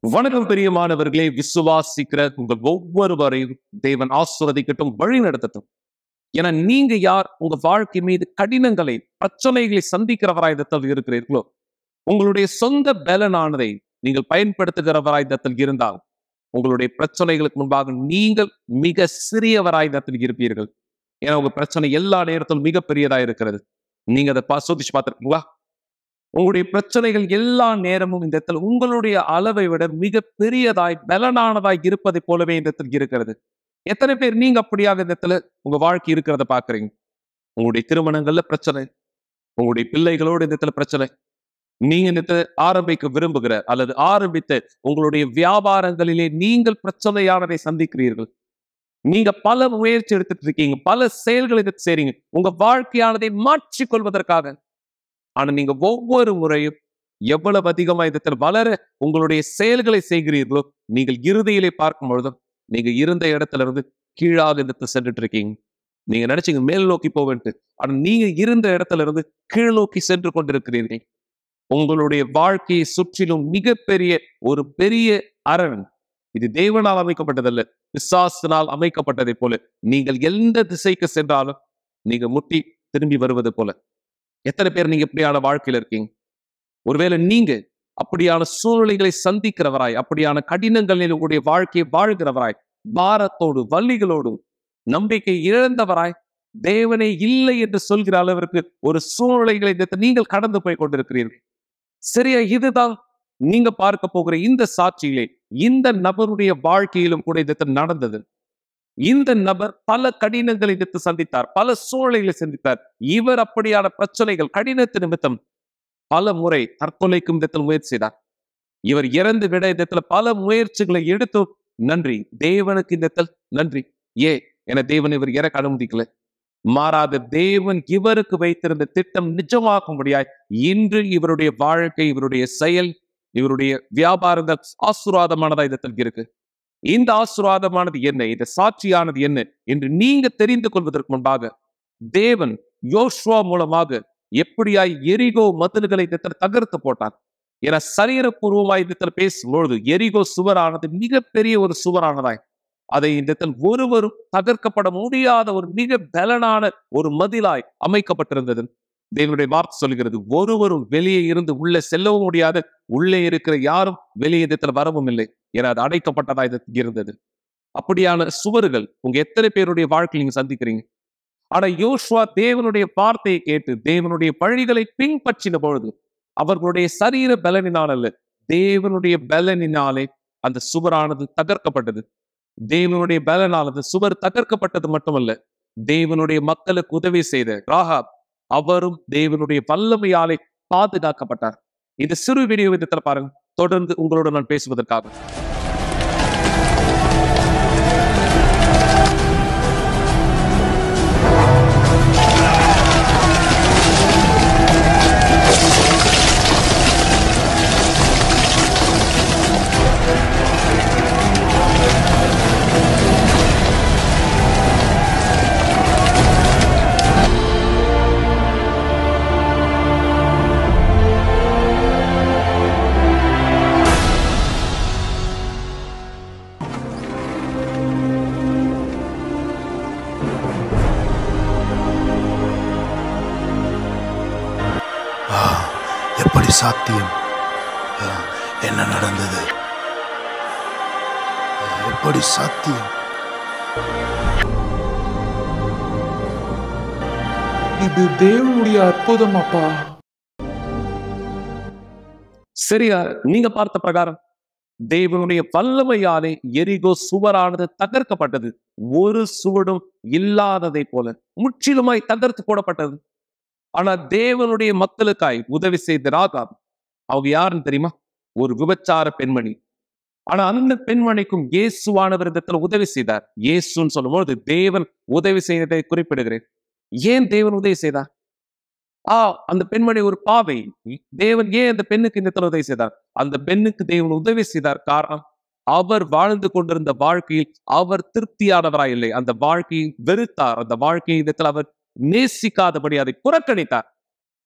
வணக்கம் பிரியமானவர்களே விசுவாசிக்கிற உங்கள் ஒவ்வொருவரையும் தேவன் ஆசுவதிக்கட்டும் வழி நடத்தட்டும் என நீங்க யார் உங்க வாழ்க்கை மீது கடினங்களை பிரச்சனைகளை சந்திக்கிறவராயுதத்தில் இருக்கிறீர்களோ உங்களுடைய சொந்த பலனானதை நீங்கள் பயன்படுத்துகிறவராயுதத்தில் இருந்தால் உங்களுடைய பிரச்சனைகளுக்கு முன்பாக நீங்கள் மிக சிறியவராயுதத்தில் இருப்பீர்கள் ஏன்னா உங்க பிரச்சனை எல்லா நேரத்திலும் மிகப்பெரியதா இருக்கிறது நீங்க அதை பா- சோதிச்சு பார்த்திருக்கீங்களா உங்களுடைய பிரச்சனைகள் எல்லா நேரமும் இந்த இடத்துல உங்களுடைய அளவை விட மிக பெரியதாய் பலனானதாய் இருப்பதை போலவே இந்த இடத்துல இருக்கிறது எத்தனை பேர் நீங்க அப்படியாக இந்த இடத்துல உங்க வாழ்க்கை இருக்கிறத பாக்குறீங்க உங்களுடைய திருமணங்கள்ல பிரச்சனை உங்களுடைய பிள்ளைகளோடு இந்த இடத்துல பிரச்சனை நீங்க இந்த இடத்துல ஆரம்பிக்க விரும்புகிற அல்லது ஆரம்பித்த உங்களுடைய வியாபாரங்களிலே நீங்கள் பிரச்சனையானதை சந்திக்கிறீர்கள் நீங்க பல முயற்சி எடுத்துட்டு இருக்கீங்க பல செயல்களை எடுத்து செய்றீங்க உங்க வாழ்க்கையானதை மாற்றிக் கொள்வதற்காக ஆனா நீங்க ஒவ்வொரு முறையும் எவ்வளவு அதிகமா இடத்தில் வளர உங்களுடைய செயல்களை செய்கிறீர்களோ நீங்கள் இறுதியிலே பார்க்கும் பொழுதும் நீங்க இருந்த இடத்துல இருந்து கீழாக இந்த சென்றுட்டு இருக்கீங்க நீங்க நினைச்சீங்க மேல் நோக்கி போவேன்ட்டு ஆனா நீங்க இருந்த இடத்துல இருந்து கீழ் நோக்கி சென்று கொண்டிருக்கிறீர்கள் உங்களுடைய வாழ்க்கையை சுற்றிலும் மிகப்பெரிய ஒரு பெரிய அரண் இது தேவனால் அமைக்கப்பட்டதல்ல விசாசனால் அமைக்கப்பட்டதை போல நீங்கள் எந்த திசைக்கு சென்றாலும் நீங்க முட்டி திரும்பி வருவது போல எத்தனை பேர் நீங்க இப்படியான வாழ்க்கையில இருக்கீங்க ஒருவேளை நீங்க அப்படியான சூழ்நிலைகளை சந்திக்கிறவராய் அப்படியான கடினங்களில் உங்களுடைய வாழ்க்கையை வாழ்கிறவராய் பாரத்தோடு வள்ளிகளோடு நம்பிக்கை இழந்தவராய் தேவனே இல்லை என்று சொல்கிற அளவிற்கு ஒரு சூழ்நிலைகளை இந்த நீங்கள் கடந்து போய் கொண்டிருக்கிறீர்கள் சரியா இதுதான் நீங்க பார்க்க போகிற இந்த சாட்சியிலே இந்த நபருடைய வாழ்க்கையிலும் கூட இது நடந்தது இந்த நபர் பல கடினங்களை எடுத்து சந்தித்தார் பல சூழ்நிலைகளை சந்தித்தார் இவர் அப்படியான பிரச்சனைகள் கடினத்து நிமித்தம் பல முறை தற்கொலைக்கும் விதத்தில் முயற்சி செய்தார் இவர் இறந்து விட இந்த இடத்துல பல முயற்சிகளை எடுத்து நன்றி தேவனுக்கு இந்த இடத்தில் நன்றி ஏ என தேவன் இவர் இறக்க அனுமதிக்கல மாறாத தேவன் இவருக்கு வைத்திருந்த திட்டம் நிஜமாக்கும்படியாய் இன்று இவருடைய வாழ்க்கை இவருடைய செயல் இவருடைய வியாபாரங்கள் ஆசீர்வாதமானதா இடத்தில் இருக்கு இந்த ஆசீர்வாதமானது என்ன இந்த சாட்சியானது என்ன என்று நீங்க தெரிந்து கொள்வதற்கு முன்பாக தேவன் யோசுவா மூலமாக எப்படியாய் எரிகோ மதில்களை இந்த தகர்த்து போட்டார் என சரீரபூர்வமாய் இந்த பேசும்பொழுது எரிகோ சுவரானது மிகப்பெரிய ஒரு சுவரானதாய் அதை இந்த இடத்தில் ஒருவரும் தகர்க்கப்பட முடியாத ஒரு மிக பலனான ஒரு மதிலாய் அமைக்கப்பட்டிருந்தது தேவனுடைய வார்த்தை சொல்கிறது ஒருவரும் வெளியே இருந்து உள்ளே செல்லவும் முடியாது உள்ளே இருக்கிற யாரும் வெளியே இடத்துல வரவும் இல்லை என அது அடைக்கப்பட்டதா இது இருந்தது அப்படியான சுவர்கள் உங்க எத்தனை பேருடைய வாழ்க்கையில் நீங்க சந்திக்கிறீங்க ஆனா யோசுவா தேவனுடைய வார்த்தையை கேட்டு தேவனுடைய வழிகளை பின்பற்றின பொழுது அவர்களுடைய சரீர பலனினால் அல்ல தேவனுடைய பலனினாலே அந்த சுவரானது தகர்க்கப்பட்டது தேவனுடைய பலனானது சுவர் தகர்க்கப்பட்டது மட்டுமல்ல தேவனுடைய மக்களுக்கு உதவி செய்த ராகாப் அவரும் தேவனுடைய வல்லமையாலே பாதுகாக்கப்பட்டார் இந்த சிறு வீடியோ விதத்தில் பாருங்க தொடர்ந்து உங்களோட நான் பேசுவதற்காக எப்படி சாத்தியம் ஆ, என்ன நடந்தது ஆ, எப்படி சாத்தியம் இது தேவனுடைய அற்புதம் அப்பா சரியா நீங்க பார்த்த பிரகாரம் தேவனுடைய வல்லமையாலே எரிகோ சுவரானது தகர்க்கப்பட்டது ஒரு சுவடும் இல்லாததை போல முற்றிலுமாய் தகர்த்து போடப்பட்டது ஆனா தேவனுடைய மக்களுக்காய் உதவி செய்த ராகாப் அவங்க யாருன்னு தெரியுமா ஒரு விபச்சார பெண்மணி ஆனா அந்த பெண்மணிக்கும் இயேசுவானவர் இடத்துல உதவி செய்தார் இயேசுன்னு சொல்லும்போது தேவன் உதவி செய்ததை குறிப்பிடுகிறேன் ஏன் தேவன் உதவி செய்தார் ஆ அந்த பெண்மணி ஒரு பாவை தேவன் ஏன் அந்த பெண்ணுக்கு இந்த இடத்துல உதவி செய்தார் அந்த பெண்ணுக்கு தேவன் உதவி செய்தார் காரணம் அவர் வாழ்ந்து கொண்டிருந்த வாழ்க்கையில் அவர் திருப்தியானவராய் இல்லை அந்த வாழ்க்கையை வெறுத்தார் அந்த வாழ்க்கையை இடத்தில் அவர் நேசிக்காதபடி அதை புறக்கணித்தார்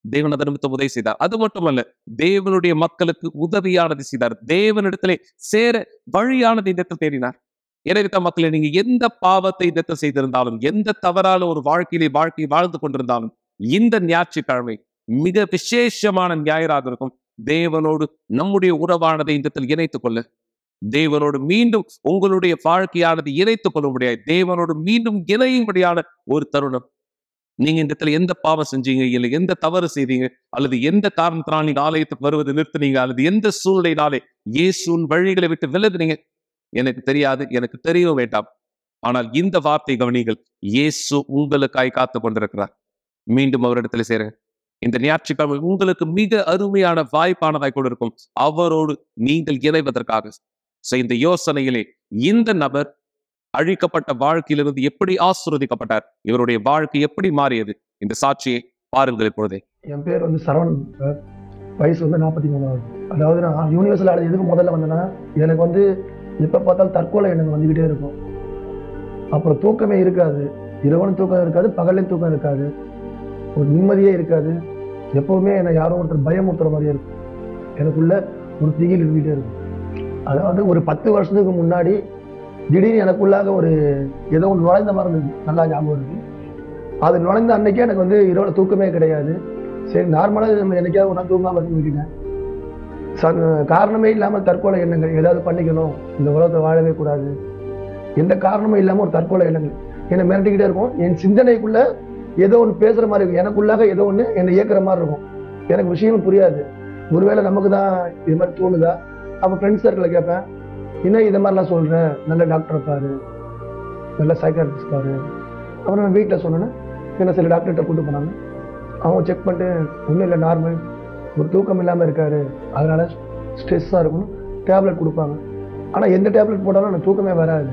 தேவன் அதை நிமித்தம் உதவி செய்தார் அது மட்டுமல்ல தேவனுடைய மக்களுக்கு உதவியானது செய்தார் தேவனிடத்திலே சேர வழியானது இந்த இடத்தில் தேடினார் எனவே தான் மக்களே நீங்க எந்த பாவத்தை இந்த செய்திருந்தாலும் எந்த தவறான ஒரு வாழ்க்கையிலே வாழ்க்கை வாழ்ந்து கொண்டிருந்தாலும் இந்த ஞாயிற்றுக்கிழமை மிக விசேஷமான ஞாயிறாக இருக்கும் தேவனோடு நம்முடைய உறவானதை இந்த இடத்தில் இணைத்துக் கொள்ள தேவனோடு மீண்டும் உங்களுடைய வாழ்க்கையானது இணைத்துக் கொள்ள முடியாது தேவனோடு மீண்டும் இணையும்படியான ஒரு தருணம் நீங்க இந்த இடத்துல எந்த பாவம் செஞ்சீங்க இல்லை எந்த தவறு செய்தீங்க அல்லது எந்த காரணத்தினால் நீங்க ஆலயத்துக்கு வருவது நிறுத்தினீங்க அல்லது எந்த சூழ்நிலையினாலே இயேசுவின் வழிகளை விட்டு விலகுனீங்க எனக்கு தெரியாது எனக்கு தெரியவும் வேண்டாம் ஆனால் இந்த வார்த்தை கவனிகள் இயேசு உங்களுக்காய் காத்து கொண்டிருக்கிறார் மீண்டும் அவரிடத்துல சேருங்க இந்த ஞாயிற்றுக்கிழமை உங்களுக்கு மிக அருமையான வாய்ப்பானதாய் கூட இருக்கும் அவரோடு நீங்கள் இணைவதற்காக So, இந்த யோசனையிலே இந்த நபர் அழிக்கப்பட்ட வாழ்க்கையிலிருந்து எப்படி ஆசிர்வதிக்கப்பட்டார் இவருடைய வாழ்க்கை எப்படி மாறியது இந்த சாட்சியை பாருங்கள் இப்பொழுதே என் பேர் வந்து சரவணன் சார் வயசு வந்து நாற்பத்தி மூணாவது அதாவது நான் யூனிவர்சில் ஆட எதுக்கு முதல்ல வந்தேன்னா எனக்கு வந்து எப்போ பார்த்தாலும் தற்கொலை எண்ணங்கள் வந்துக்கிட்டே இருக்கும் அப்புறம் தூக்கமே இருக்காது இரவனும் தூக்கம் இருக்காது பகல்லையும் தூக்கம் இருக்காது ஒரு நிம்மதியே இருக்காது எப்போவுமே என்னை யாரோ ஒருத்தர் பயமுறுத்துற மாதிரியே இருக்கும் எனக்குள்ள ஒரு திகில் இருந்துகிட்டே இருக்கும் அதாவது ஒரு பத்து வருஷத்துக்கு முன்னாடி திடீர்னு எனக்குள்ளாக ஒரு ஏதோ ஒன்று நுழைந்த மாதிரி இருந்தது நல்லா ஞாபகம் இருக்கு அது நுழைந்த அன்னைக்கே எனக்கு வந்து இரவில் தூக்கமே கிடையாது சரி நார்மலாக நம்ம என்னைக்காவது ஒரு நாள் தூங்காமல் இருந்து விட்டுட்டேன் ச- காரணமே இல்லாமல் தற்கொலை எண்ணங்கள் ஏதாவது பண்ணிக்கணும் இந்த உலகத்தை வாழவே கூடாது எந்த காரணமும் இல்லாமல் ஒரு தற்கொலை எண்ணங்கள் என்னை மிரட்டிக்கிட்டே இருக்கும் என் சிந்தனைக்குள்ள ஏதோ ஒன்று பேசுகிற மாதிரி இருக்கும் எனக்குள்ளாக ஏதோ ஒன்று என்னை இயக்குற மாதிரி இருக்கும் எனக்கு விஷயம் புரியாது ஒருவேளை நமக்கு தான் இது மாதிரி தோணுதா அப்போ ஃப்ரெண்ட்ஸ் சர்க்கிளில் கேட்பேன் இன்னும் இதை மாதிரிலாம் சொல்கிறேன் நல்ல டாக்டர் பாரு நல்ல சைக்காட்ரிஸ்ட் பாரு அப்புறம் நான் வீட்டில் சொன்னேன்னா என்ன சில டாக்டர்கிட்ட கூட்டு போனாங்க அவங்க செக் பண்ணிட்டு ஒன்றும் இல்லை நார்மல் ஒரு தூக்கம் இல்லாமல் இருக்காரு அதனால ஸ்ட்ரெஸ்ஸாக இருக்கணும் டேப்லெட் கொடுப்பாங்க ஆனால் எந்த டேப்லெட் போட்டாலும் எனக்கு தூக்கமே வராது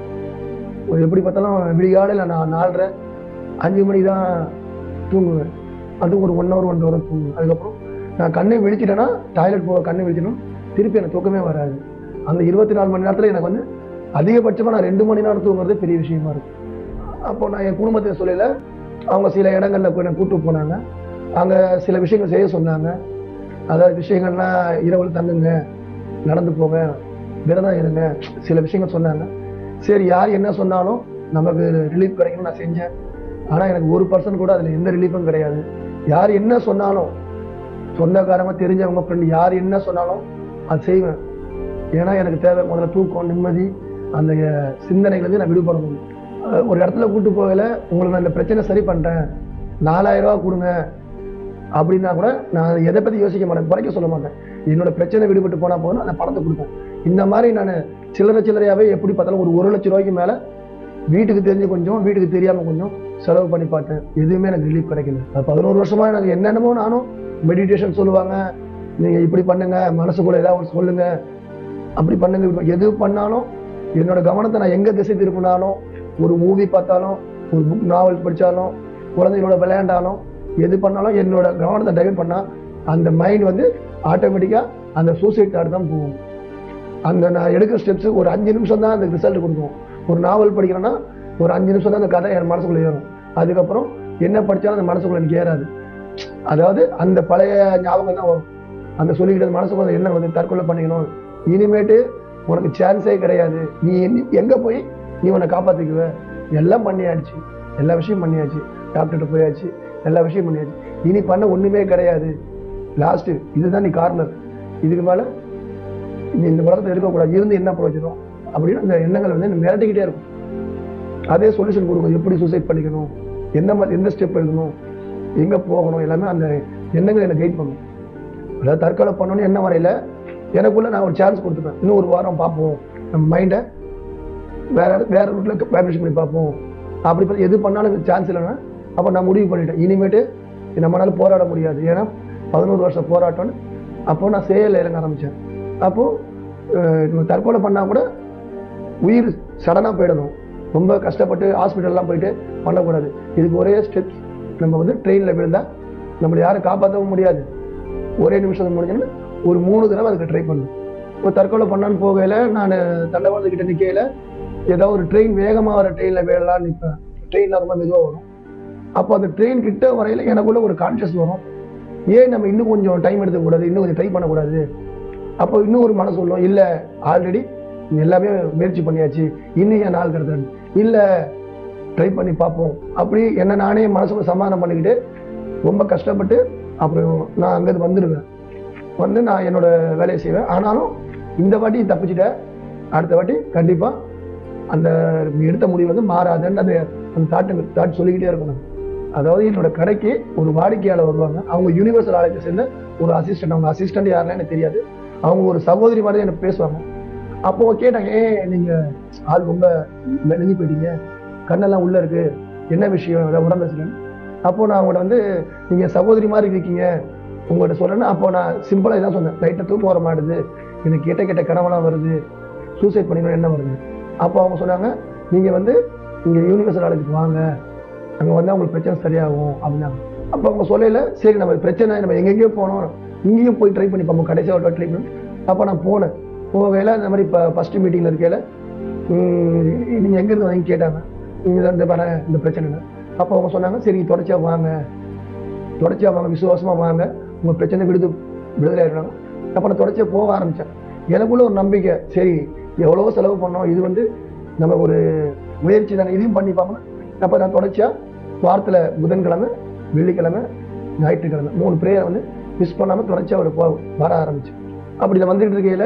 ஒரு எப்படி பார்த்தாலும் விடிகாலையில் நான் நாலரை அஞ்சு மணி தான் தூங்குவேன் அதுவும் ஒரு ஒன் ஹவர் ஒன் ஹவர் தூங்குவேன் அதுக்கப்புறம் நான் கண்ணை விழிச்சிட்டேன்னா டாய்லெட் போக கண்ணை விழிச்சிட்டோம் திருப்பி எனக்கு தூக்கமே வராது அந்த இருபத்தி நாலு மணி நேரத்தில் எனக்கு வந்து அதிகபட்சமாக நான் ரெண்டு மணி நேரம் தூங்குறது பெரிய விஷயமா இருக்கும் அப்போ நான் என் குடும்பத்தை சொல்லல அவங்க சில இடங்கள்ல போய் என்னை கூட்டு போனாங்க அங்கே சில விஷயங்கள் செய்ய சொன்னாங்க அதாவது விஷயங்கள்லாம் இரவில் தங்குங்க நடந்து போங்க விரதம் இருங்க சில விஷயங்கள் சொன்னாங்க சரி யார் என்ன சொன்னாலும் நமக்கு ரிலீஃப் கிடைக்கும்னு நான் செஞ்சேன் ஆனால் எனக்கு ஒரு பர்சன்ட் கூட அதில் எந்த ரிலீஃபும் கிடையாது யார் என்ன சொன்னாலும் சொந்தக்காரங்க தெரிஞ்சவங்க ஃப்ரெண்டு யார் என்ன சொன்னாலும் அது செய்வேன் ஏன்னா எனக்கு தேவை முதல்ல தூக்கம் நிம்மதி அந்த அஹ், சிந்தனையிலேருந்து நான் விடுபடணும் அஹ், ஒரு இடத்துல கூட்டு போகல உங்களுக்கு நான் இந்த பிரச்சனை சரி பண்ணிட்டேன் நாலாயிரம் ரூபா கொடுங்க அப்படின்னா கூட நான் எதை பற்றி யோசிக்க மாட்டேன் குறைக்க சொல்ல மாட்டேன் என்னோட பிரச்சனை விடுபட்டு போனால் போதும் அந்த பணத்தை கொடுப்பேன் இந்த மாதிரி நான் சில்லறை சில்லறையாகவே எப்படி பார்த்தாலும் ஒரு ஒரு லட்ச ரூபாய்க்கு மேலே வீட்டுக்கு தெரிஞ்சு கொஞ்சம் வீட்டுக்கு தெரியாமல் கொஞ்சம் செலவு பண்ணி பார்த்தேன் எதுவுமே எனக்கு ரிலீஃப் கிடைக்கல அது பதினோரு வருஷமா எனக்கு என்னென்னமோ நானும் மெடிடேஷன் சொல்லுவாங்க நீங்கள் இப்படி பண்ணுங்க மனசுக்குள்ள ஏதாவது ஒன்று சொல்லுங்க அப்படி பண்ணுங்க இப்படி ப- எது பண்ணாலும் என்னோட கவனத்தை நான் எங்கே திசை திருப்பினாலும் ஒரு மூவி பார்த்தாலும் ஒரு புக் நாவல் படித்தாலும் குழந்தைகளோட விளையாண்டாலும் எது பண்ணாலும் என்னோட கவனத்தை டைவர்ட் பண்ணால் அந்த மைண்ட் வந்து ஆட்டோமேட்டிக்காக அந்த சூசைட் தாட் தான் போகும் அந்த நான் எடுக்கிற ஸ்டெப்ஸ் ஒரு அஞ்சு நிமிஷம் தான் அந்த ரிசல்ட் கொடுக்கும் ஒரு நாவல் படிக்கிறேன்னா ஒரு அஞ்சு நிமிஷம் தான் அந்த கதை என் மனசுக்குள்ள ஏறும் அதுக்கப்புறம் என்ன படித்தாலும் அந்த மனசுக்குள்ள எனக்கு ஏறாது அதாவது அந்த பழைய ஞாபகம் தான் வரும் அந்த சொல்லிக்கிட்டு மனசுக்குள்ள என்ன வந்து தற்கொலை பண்ணிக்கணும் இனிமேட்டு உனக்கு சான்ஸே கிடையாது நீ எங்க- எங்க போய் நீ உன்னை காப்பாத்திக்குவ எல்லாம் பண்ணியாச்சு எல்லா விஷயம் பண்ணியாச்சு டாக்டர்கிட்ட போயாச்சு எல்லா விஷயம் பண்ணியாச்சு இனி பண்ண ஒண்ணுமே கிடையாது லாஸ்ட் இதுதான் நீ கார்னர் இதுக்கு மேல நீ இந்த உலகத்தை இருக்கக்கூடாது இருந்து என்ன பிரயோஜனம் அப்படின்னு அந்த எண்ணங்கள் வந்து என்னை மிரட்டிக்கிட்டே இருக்கும் அதே சொல்யூஷன் கொடுக்கும் எப்படி சூசைட் பண்ணிக்கணும் எந்த மாதிரி எந்த ஸ்டெப் எடுக்கணும் எங்க போகணும் எல்லாமே அந்த எண்ணங்கள் என்னை கைட் பண்ணும் அதாவது தற்கொலை பண்ணணும்னு என்ன வரையில எனக்குள்ள நான் ஒரு சான்ஸ் கொடுத்துப்பேன் இன்னும் ஒரு வாரம் பார்ப்போம் நம்ம மைண்டை வேற வேற ரூட்ல வைப்ரேஷன் பண்ணி பார்ப்போம் அப்படி பார்த்து எது பண்ணாலும் சான்ஸ் இல்லைன்னா அப்போ நான் முடிவு பண்ணிட்டேன் இனிமேட்டு நம்மளால போராட முடியாது ஏன்னா பதினோரு வருஷம் போராட்டம்னு அப்போ நான் செயலில் இறங்க ஆரம்பித்தேன் அப்போது தற்கொலை பண்ணால் கூட உயிர் சடனாக போயிடணும் ரொம்ப கஷ்டப்பட்டு ஹாஸ்பிட்டல்லாம் போயிட்டு பண்ணக்கூடாது இதுக்கு ஒரே ஸ்டெப்ஸ் நம்ம வந்து ட்ரெயினில் விழுந்தால் நம்மளை யாரும் காப்பாற்றவும் முடியாது ஒரே நிமிஷம் முடிஞ்சோன்னா ஒரு மூணு தடவை அதுக்கு ட்ரை பண்ணணும் இப்போ தற்கொலை பண்ணான்னு போகையில் நான் தண்டவாளத்துக்கிட்ட நிற்கையில் ஏதோ ஒரு ட்ரெயின் வேகமாக வர ட்ரெயினில் விழலான்னு நிற்பேன் ட்ரெயினில் ரொம்ப மெதுவாக வரும் அப்போ அந்த ட்ரெயின் கிட்ட வரையில் எனக்குள்ள ஒரு கான்ஷியஸ் வரும் ஏன் நம்ம இன்னும் கொஞ்சம் டைம் எடுத்துக்கூடாது இன்னும் கொஞ்சம் ட்ரை பண்ணக்கூடாது அப்போ இன்னும் ஒரு மனசு சொல்லும் இல்லை ஆல்ரெடி எல்லாமே முயற்சி பண்ணியாச்சு இன்னும் என் நாள் கிடத்தது இல்லை ட்ரை பண்ணி பார்ப்போம் அப்படி என்ன நானே மனசுக்குள்ள சமாதானம் பண்ணிக்கிட்டு ரொம்ப கஷ்டப்பட்டு அப்புறம் நான் அங்கேருந்து வந்துடுவேன் வந்து நான் என்னோட வேலையை செய்வேன் ஆனாலும் இந்த வாட்டி தப்பிச்சிட்டேன் அடுத்த வாட்டி கண்டிப்பாக அந்த நீ எடுத்த முடிவு வந்து மாறாதுன்னு அந்த அந்த தாட்டு தாட் சொல்லிக்கிட்டே இருக்கணும் அதாவது என்னோட கடைக்கு ஒரு வாடிக்கையாளர் வருவாங்க அவங்க யூனிவர்சல் ஆலயத்தை சேர்ந்த ஒரு அசிஸ்டன்ட் அவங்க அசிஸ்டன்ட் யாருன்னு எனக்கு தெரியாது அவங்க ஒரு சகோதரி மாதிரி தான் எனக்கு பேசுவாங்க அப்போ கேட்டாங்க ஏன் நீங்க ஆள் ரொம்ப நெஞ்சு போயிட்டீங்க கண்ணெல்லாம் உள்ள இருக்கு என்ன விஷயம் ஏதாவது உடம்பு சரியில்லை அப்போ நான் அவங்கள்ட்ட வந்து நீங்க சகோதரி மாதிரி இருக்கீங்க உங்கள்கிட்ட சொல்றேன்னா அப்போ நான் சிம்பிளா இதான் சொன்னேன் லைட்டை தூக்கம் வர மாட்டுது எனக்கு கெட்ட கெட்ட கனவெல்லாம் வருது சூசைட் பண்ணிக்கணும் என்ன வருது அப்போ அவங்க சொன்னாங்க நீங்க வந்து இங்க யூனிவர்சல் ஆலயத்துக்கு வாங்க அங்கே வந்து அவங்களுக்கு பிரச்சனை சரியாகும் அப்படின்னாங்க அப்போ அவங்க சொல்லல சரி நம்ம பிரச்சனை நம்ம எங்கெங்கேயோ போனோம் இங்கேயும் போய் ட்ரை பண்ணி பார்ப்போம் கடைசியாக ஒரு ட்ரை பண்ணி அப்போ நான் போனேன் போகையில் இந்த மாதிரி இப்போ ஃபஸ்ட்டு மீட்டிங்கில் இருக்கையில் நீங்கள் எங்கேருந்து வாங்கி கேட்டாங்க நீங்கள் தான் இந்த வர இந்த பிரச்சனை அப்போ அவங்க சொன்னாங்க சரி தொடர்ச்சியா வாங்க தொடர்ச்சியா வாங்க விசுவாசமாக வாங்க உங்கள் பிரச்சனை விடுது விடுதலை ஆயிடுறாங்க அப்போ நான் தொடர்ச்சியா போக ஆரம்பித்தேன் எனக்குள்ள ஒரு நம்பிக்கை சரி எவ்வளவோ செலவு பண்ணோம் இது வந்து நம்ம ஒரு முயற்சி தானே இதையும் பண்ணி பார்க்கணும் அப்போ நான் தொடர்ச்சியா வாரத்தில் புதன்கிழமை வெள்ளிக்கிழமை ஞாயிற்றுக்கிழமை மூணு ப்ரேயர் வந்து மிஸ் பண்ணாமல் தொடர்ச்சியா ஒரு போ வர ஆரம்பிச்சு அப்படி நான் வந்துட்டு இருக்கையில்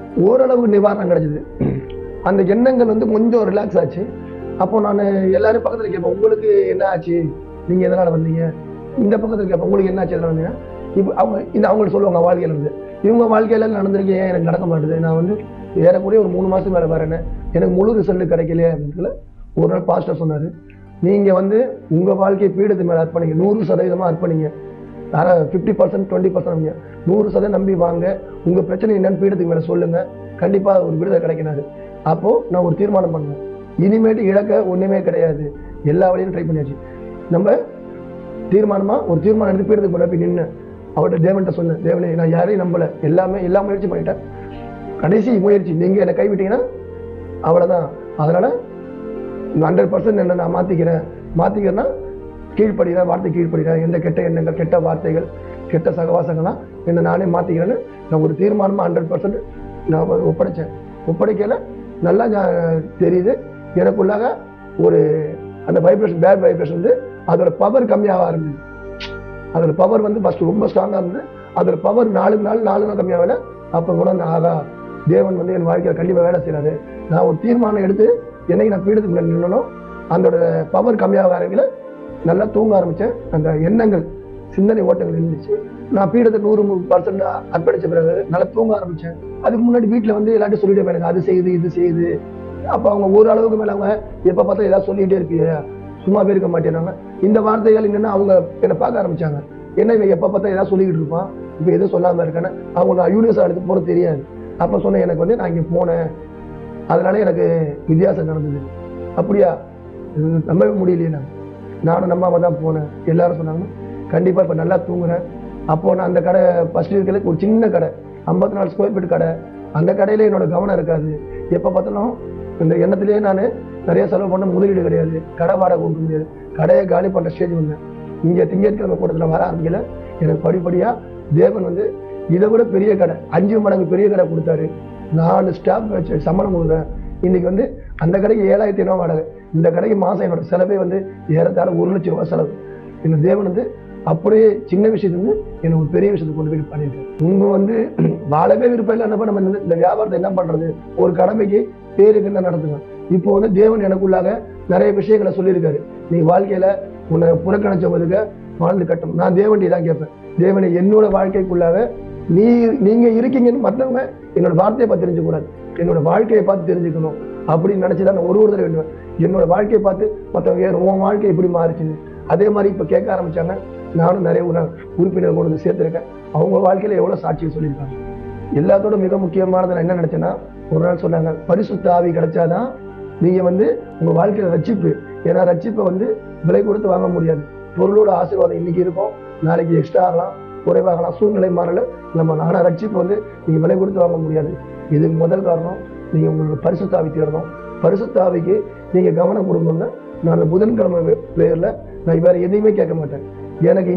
ஓரளவு நிவாரணம் கிடைச்சது அந்த எண்ணங்கள் வந்து கொஞ்சம் ரிலாக்ஸ் ஆச்சு அப்போ நான் எல்லாரும் பக்கத்தில் கேட்பேன் உங்களுக்கு என்ன ஆச்சு நீங்கள் எதனால் வந்தீங்க இந்த பக்கத்தில் கேட்பேன் உங்களுக்கு என்ன ஆச்சு எதனால் வந்தீங்க இப்போ அவங்க இந்த அவங்களுக்கு சொல்லுவாங்க வாழ்க்கையில இருந்து இவங்க வாழ்க்கையில நடந்திருக்கு ஏன் எனக்கு நடக்க மாட்டுது நான் வந்து ஏறக்குறைய ஒரு மூணு மாதம் மேலே வரேன்னு எனக்கு முழு ரிசல்ட் கிடைக்கலையே அப்படின்னு ஒரு நாள் பாஸ்டர் சொன்னார் நீங்கள் வந்து உங்கள் வாழ்க்கையை பீடத்து மேலே அர்ப்பணிங்க நூறு சதவீதமாக அர்ப்பணிங்க தர ஃபிஃப்டி பர்சன்ட் டுவெண்ட்டி பர்சன்ட் நூறு சதவீதம் நம்பி வாங்க உங்கள் பிரச்சனை என்னன்னு பீடத்துக்கு மேலே சொல்லுங்க கண்டிப்பாக ஒரு விடுதலை கிடைக்கினாரு அப்போது நான் ஒரு தீர்மானம் பண்ணேன் இனிமேட்டு இழக்க ஒன்றுமே கிடையாது எல்லா வழியும் ட்ரை பண்ணியாச்சு நம்ம தீர்மானமாக ஒரு தீர்மானம் எடுத்து பீடத்துக்கு போய் போய் நின்று அவர்கிட்ட தேவன்கிட்ட சொன்னேன் தேவனே நான் யாரையும் நம்பலை எல்லாமே எல்லா முயற்சி பண்ணிட்டேன் கடைசி முயற்சி நீங்கள் என்னை கைவிட்டீங்கன்னா அவ்வளோதான் அதனால் ஹண்ட்ரட் பர்சன்ட் என்ன நான் மாற்றிக்கிறேன் மாற்றிக்கிறேன்னா கீழ்ப்படுகிறேன் வார்த்தை கீழ்ப்படுகிறேன் எந்த கெட்ட எண்ணங்கள் கெட்ட வார்த்தைகள் கெட்ட சகவாசங்கள்லாம் என்னை நானே மாற்றிக்கிறேன்னு நான் ஒரு தீர்மானமாக ஹண்ட்ரட் பர்சன்ட் நான் ஒப்படைச்சேன் ஒப்படைக்கல நல்லா ஞா- தெரியுது எனக்குள்ளாக ஒரு அந்த வைப்ரேஷன் பேட் வைப்ரேஷன் வந்து அதோட பவர் கம்மியாக ஆரம்பிச்சு அதோட பவர் வந்து ஃபர்ஸ்ட் ரொம்ப ஸ்ட்ராங்காக இருந்தது அதோட பவர் நாளுக்கு நாள் நாலு நாள் கம்மியாகல அப்போ கூட அந்த ஆகா தேவன் வந்து என் வாழ்க்கையில் கண்டிப்பாக வேலை செய்கிறாரு நான் ஒரு தீர்மானம் எடுத்து என்னைக்கு நான் பீடத்துக்கு மேல நின்னனோ அதோட பவர் கம்மியாக ஆரம்பிக்கல நல்லா தூங்க ஆரம்பித்தேன் அந்த எண்ணங்கள் சிந்தனை ஓட்டங்கள் இருந்துச்சு நான் பீடத்தை நூறு பர்சன்ட் அர்ப்பணிச்ச பிறகு நல்லா தூங்க ஆரம்பித்தேன் அதுக்கு முன்னாடி வீட்டில் வந்து எல்லாத்தையும் சொல்லிட்டே போய் எனக்கு அது செய்யுது இது செய்யுது அப்போ அவங்க ஒரு அளவுக்கு மேலே அவங்க எப்போ பார்த்தா ஏதாவது சொல்லிக்கிட்டே இருப்பியே சும்மா இருக்க மாட்டேனாங்க இந்த வார்த்தைகள் என்னன்னா அவங்க என்னை பார்க்க ஆரம்பிச்சாங்க என்ன இவன் எப்போ பார்த்தா ஏதாவது சொல்லிக்கிட்டு இருப்பான் இப்போ எதுவும் சொல்லாமல் இருக்கானே அவங்க நான் யூனிவர்ஸ் எடுத்து போகிறது தெரியாது அப்போ சொன்னேன் எனக்கு வந்து நான் இங்கே போனேன் அதனால எனக்கு வித்தியாசம் நடந்தது அப்படியா இது நம்பவே முடியலையே நான் நானும் நம்பாம தான் போனேன் எல்லாரும் சொன்னாங்க கண்டிப்பாக இப்போ நல்லா தூங்குறேன் அப்போ நான் அந்த கடை ஃபர்ஸ்ட் இருக்கிற ஒரு சின்ன கடை ஐம்பத்தி நாலு ஸ்கொயர் ஃபீட் கடை அந்த கடையில என்னோட கவனம் இருக்காது எப்போ பார்த்தாலும் இந்த எண்ணத்திலேயே நான் நிறைய செலவு பண்ண முதலீடு கிடையாது கடை வாடகை கொடுக்க முடியாது கடையை காலி பண்ணுற ஸ்டேஜ் வந்தேன் இங்கே திங்கட்கிழமை கூட்டத்தில் வர ஆரம்பிக்கல எனக்கு படிப்படியாக தேவன் வந்து இதை விட பெரிய கடை அஞ்சு மடங்கு பெரிய கடை கொடுத்தாரு நாலு ஸ்டாஃப் வச்சு சம்பளம் கொடுக்குறேன் இன்னைக்கு வந்து அந்த கடைக்கு ஏழாயிரத்தி ஐநூறு வாடகை இந்த கடைக்கு மாதம் என்னோட செலவே வந்து ஏறத்தாழ ஒரு லட்சம் ரூபாய் செலவு இந்த தேவன் வந்து அப்படியே சின்ன விஷயத்துலேருந்து என்னை ஒரு பெரிய விஷயத்துக்கு கொண்டு போய் பண்ணியிருக்கேன் உங்க வந்து வாழவே விருப்பம் இல்லை என்னப்பா நம்ம இந்த- இந்த வியாபாரத்தை என்ன பண்றது ஒரு கடமைக்கு பேருக்கு என்ன நடத்துங்க இப்போ வந்து தேவன் எனக்குள்ளாக நிறைய விஷயங்களை சொல்லியிருக்காரு நீ வாழ்க்கையில உன்னை புறக்கணிச்சவங்களுக்கு வாழ்ந்து கட்டும் நான் தேவன்டி தான் கேட்பேன் தேவனை என்னோட வாழ்க்கைக்குள்ளாக நீ நீங்க இருக்கீங்கன்னு மற்றவங்க என்னோட வார்த்தையை பார்த்து தெரிஞ்சுக்கூடாது என்னோட வாழ்க்கையை பார்த்து தெரிஞ்சுக்கணும் அப்படின்னு நினைச்சுதான் நான் ஒரு ஒரு தடவை வேண்டுவேன் என்னோட வாழ்க்கையை பார்த்து மற்றவங்க ஏன் உன் வாழ்க்கை எப்படி மாறுச்சுன்னு அதே மாதிரி இப்போ கேட்க ஆரம்பிச்சாங்க நானும் நிறைய உற- உறுப்பினர் கொண்டு வந்து சேர்த்திருக்கேன் அவங்க வாழ்க்கையில எவ்வளவு சாட்சியம் சொல்லியிருக்காங்க எல்லாத்தோட மிக முக்கியமானது நான் என்ன நினைச்சேன்னா ஒரு நாள் சொன்னாங்க பரிசுத்த ஆவி கிடைச்சாதான் நீங்க வந்து உங்க வாழ்க்கையில ரட்சிப்பு ஏன்னா ரட்சிப்பை வந்து விலை கொடுத்து வாங்க முடியாது பொருளோட ஆசீர்வாதம் இன்னைக்கு இருக்கும் நாளைக்கு எக்ஸ்ட்ரா ஆகலாம் குறைவாகலாம் சூழ்நிலை மாறல நம்ம ஆனா ரட்சிப்பு வந்து நீங்க விலை கொடுத்து வாங்க முடியாது இதுக்கு முதல் காரணம் நீங்க உங்களோட பரிசுத்தாவி தேடணும் பரிசுத்தாவிக்கு நீங்க கவனம் கொடுக்கணும்னா நான் அந்த புதன்கிழமை பேர்ல நான் வேற எதையுமே கேட்க மாட்டேன் எனக்கு இன்னும்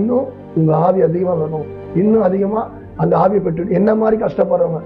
உங்க ஆவி அதிகமா வரணும் இன்னும் அதிகமா அந்த ஆவியை பெற்று என்ன மாதிரி கஷ்டப்படுறவங்க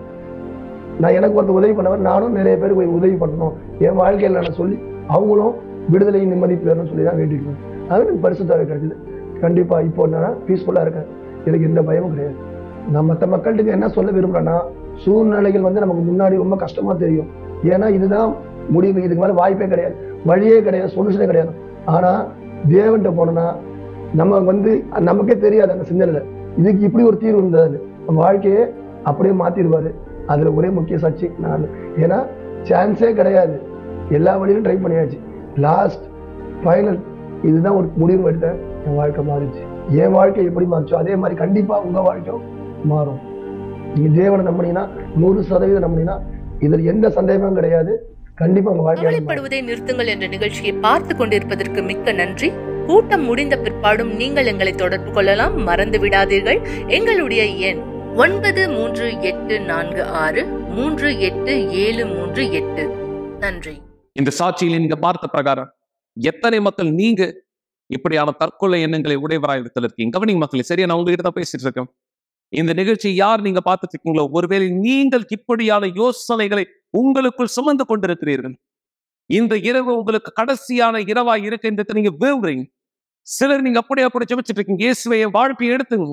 நான் எனக்கு ஒருத்தர் உதவி பண்ணவர் நானும் நிறைய பேருக்கு போய் உதவி பண்ணணும் என் வாழ்க்கையில நான் சொல்லி அவங்களும் விடுதலையும் நிம்மதி பெறணும்னு சொல்லி தான் வேண்டிட்டு அது எனக்கு பரிசுத்தாவே கிடைச்சது கண்டிப்பா இப்போ நான் பீஸ்ஃபுல்லா இருக்கேன் எனக்கு எந்த பயமும் கிடையாது நான் மற்ற மக்கள்கிட்ட என்ன சொல்ல விரும்புறேன்னா சூழ்நிலைகள் வந்து நமக்கு முன்னாடி ரொம்ப கஷ்டமா தெரியும் ஏன்னா இதுதான் முடிவு இதுக்கு மேல வாய்ப்பே கிடையாது வழியே கிடையாது சொல்யூஷனே கிடையாது ஆனா தேவன்கிட்ட போனோம்னா நம்ம வந்து நமக்கே தெரியாது அந்த சிந்தனையில இதுக்கு இப்படி ஒரு தீர்வு இருந்தது நம்ம வாழ்க்கையே அப்படியே மாத்திடுவாரு அதுல ஒரே முக்கிய சாட்சி நான் ஏன்னா சான்ஸே கிடையாது எல்லா வழியிலும் ட்ரை பண்ணியாச்சு லாஸ்ட் ஃபைனல் இதுதான் ஒரு முடிவு எடுத்தேன் என் வாழ்க்கை மாறிச்சு என் வாழ்க்கை எப்படி மாறிச்சோ அதே மாதிரி கண்டிப்பா உங்க வாழ்க்கையும் மாறும் நீங்க தேவனை நம்பினீங்கன்னா நூறு சதவீதம் நம்பினீங்கன்னா இதுல எந்த சந்தேகமும் கிடையாது கண்டிப்பா உங்க வாழ்க்கை மாறும். கவலைப்படுவதை நிறுத்துங்கள் என்ற நிகழ்ச்சியை பார்த்து கொண்டிருப்பதற்கு மிக்க நன்றி கூட்டம் முடிந்த பிற்பாடும் நீங்கள் எங்களை தொடர்பு கொள்ளலாம் மறந்து விடாதீர்கள் எங்களுடைய எண் ஒன்பது மூன்று எட்டு நான்கு ஆறு மூன்று எட்டு ஏழு மூன்று எட்டு நன்றி இந்த சாட்சியில் நீங்க பார்த்த பிரகாரம் எத்தனை மக்கள் நீங்க இப்படியான தற்கொலை எண்ணங்களை உடையவராயிரத்தில் இருக்கீங்க கவனிங்க மக்களே சரியா நான் உங்ககிட்ட தான் பேசிட்டு இருக்கேன் இந்த நிகழ்ச்சி யார் நீங்க பார்த்துட்டு இருக்கீங்களோ ஒருவேளை நீங்கள் இப்படியான யோசனைகளை உங்களுக்குள் சுமந்து கொண்டிருக்கிறீர்கள் இந்த இரவு உங்களுக்கு கடைசியான இரவா இருக்கின்றதை நீங்க விரும்புறீங்க சிலர் நீங்க அப்படியே அப்படி ஜெபிச்சிட்டு இருக்கீங்க இயேசுவை என் வாழ்க்கையை எடுத்துங்க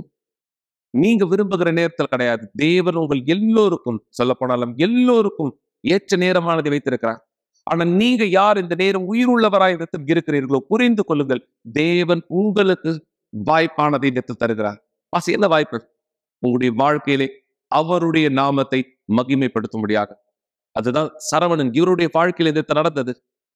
நீங்க விரும்புகிற நேரத்தில் கிடையாது தேவன் உங்கள் எல்லோருக்கும் சொல்ல போனாலும் எல்லோருக்கும் ஏற்ற நேரமானதை வைத்திருக்கிறார் ஆனா நீங்க யார் இந்த நேரம் உயிருள்ளவராய் இடத்தில் இருக்கிறீர்களோ புரிந்து கொள்ளுங்கள் தேவன் உங்களுக்கு வாய்ப்பானதை எடுத்து தருகிறார் பாசி என்ன வாய்ப்பு உங்களுடைய வாழ்க்கையிலே அவருடைய நாமத்தை மகிமைப்படுத்தும்படியாக அதுதான் சரவணன் இவருடைய வாழ்க்கையில் இந்த நடந்தது